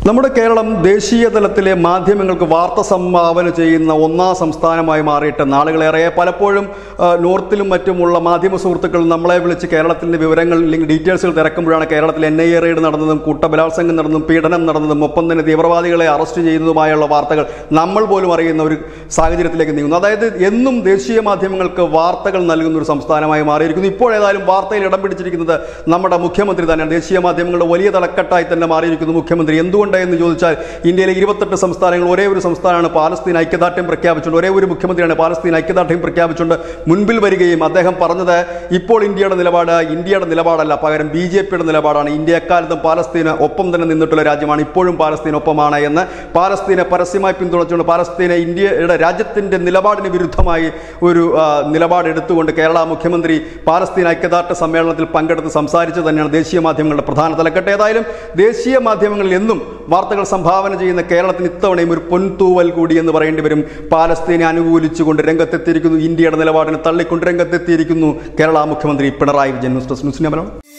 നമ്മുടെ കേരളം ദേശീയ തലത്തിലെ മാധ്യമങ്ങൾക്ക് വാർത്ത സംഭാവന ചെയ്യുന്ന ഒന്നാം സംസ്ഥാനമായി മാറിയിട്ട് നാളുകളേറെ പലപ്പോഴും ആ, നോർത്തിലും മറ്റുമുള്ള മാധ്യമ സുഹൃത്തുക്കൾ നമ്മളെ വിളിച്ച് കേരളത്തിൻ്റെ വിവരങ്ങൾ അല്ലെങ്കിൽ ഡീറ്റെയിൽസുകൾ തിരക്കുമ്പോഴാണ് കേരളത്തിൽ എൻ ഐ എ റെയ്ഡ് നടന്നതും കൂട്ടബലാത്സംഗം നടന്നതും പീഡനം നടന്നതും ഒപ്പം തന്നെ തീവ്രവാദികളെ അറസ്റ്റ് ചെയ്യുന്നതുമായുള്ള വാർത്തകൾ നമ്മൾ പോലും അറിയുന്ന ഒരു സാഹചര്യത്തിലേക്ക് നീങ്ങുന്നു അതായത് എന്നും ദേശീയ മാധ്യമങ്ങൾക്ക് വാർത്തകൾ നൽകുന്ന ഒരു സംസ്ഥാനമായി മാറിയിരിക്കുന്നു ഇപ്പോൾ ഏതായാലും വാർത്തയിൽ ഇടം പിടിച്ചിരിക്കുന്നത് നമ്മുടെ മുഖ്യമന്ത്രി തന്നെയാണ് ദേശീയ മാധ്യമങ്ങളുടെ വലിയ തലക്കെട്ടായി തന്നെ മാറിയിരിക്കുന്നു മുഖ്യമന്ത്രി എന്തുകൊണ്ട് എന്ന് ചോദിച്ചാൽ ഇന്ത്യയിലെ ഇരുപത്തെട്ട് സംസ്ഥാനങ്ങൾ ഒരേ ഒരു സംസ്ഥാനമാണ് പാലസ്തീൻ ഐക്യദാർഢ്യം പ്രഖ്യാപിച്ചുകൊണ്ട് ഒരേ ഒരു മുഖ്യമന്ത്രിയാണ് പാലസ്തീൻ ഐക്യദാർഢ്യം പ്രഖ്യാപിച്ചുകൊണ്ട് മുൻപിൽ വരികയും അദ്ദേഹം പറഞ്ഞത് ഇപ്പോൾ ഇന്ത്യയുടെ നിലപാട് ഇന്ത്യയുടെ നിലപാടല്ല പകരം ബി ജെ പിയുടെ നിലപാടാണ് ഇന്ത്യ എക്കാലത്തും പാലസ്തീന് ഒപ്പം തന്നെ നിന്നിട്ടുള്ള രാജ്യമാണ് ഇപ്പോഴും പാലസ്തീൻ ഒപ്പമാണ് എന്ന് പാലസ്തീനെ പരസ്യമായി പിന്തുണച്ചുകൊണ്ട് പാലസ്തീനെ ഇന്ത്യയുടെ രാജ്യത്തിൻ്റെ നിലപാടിന് വിരുദ്ധമായി ഒരു ആ, നിലപാട് എടുത്തുകൊണ്ട് കേരള മുഖ്യമന്ത്രി പാലസ്തീൻ ഐക്യദാർഢ്യ സമ്മേളനത്തിൽ പങ്കെടുത്ത് സംസാരിച്ചത് തന്നെയാണ് ദേശീയ മാധ്യമങ്ങളുടെ പ്രധാന തലക്കെട്ട് ഏതായാലും ദേശീയ മാധ്യമങ്ങളിൽ എന്നും വാർത്തകൾ സംഭാവന ചെയ്യുന്ന കേരളത്തിന് ഇത്തവണയും ഒരു പൊൻതൂവൽ കൂടി എന്ന് പറയേണ്ടി വരും പാലസ്തീനെ അനുകൂലിച്ചുകൊണ്ട് രംഗത്തെത്തിയിരിക്കുന്നു ഇന്ത്യയുടെ നിലപാടിനെ തള്ളിക്കൊണ്ട് രംഗത്തെത്തിയിരിക്കുന്നു കേരള മുഖ്യമന്ത്രി Pinarayi Vijayan news desk news നമ്പറാണ്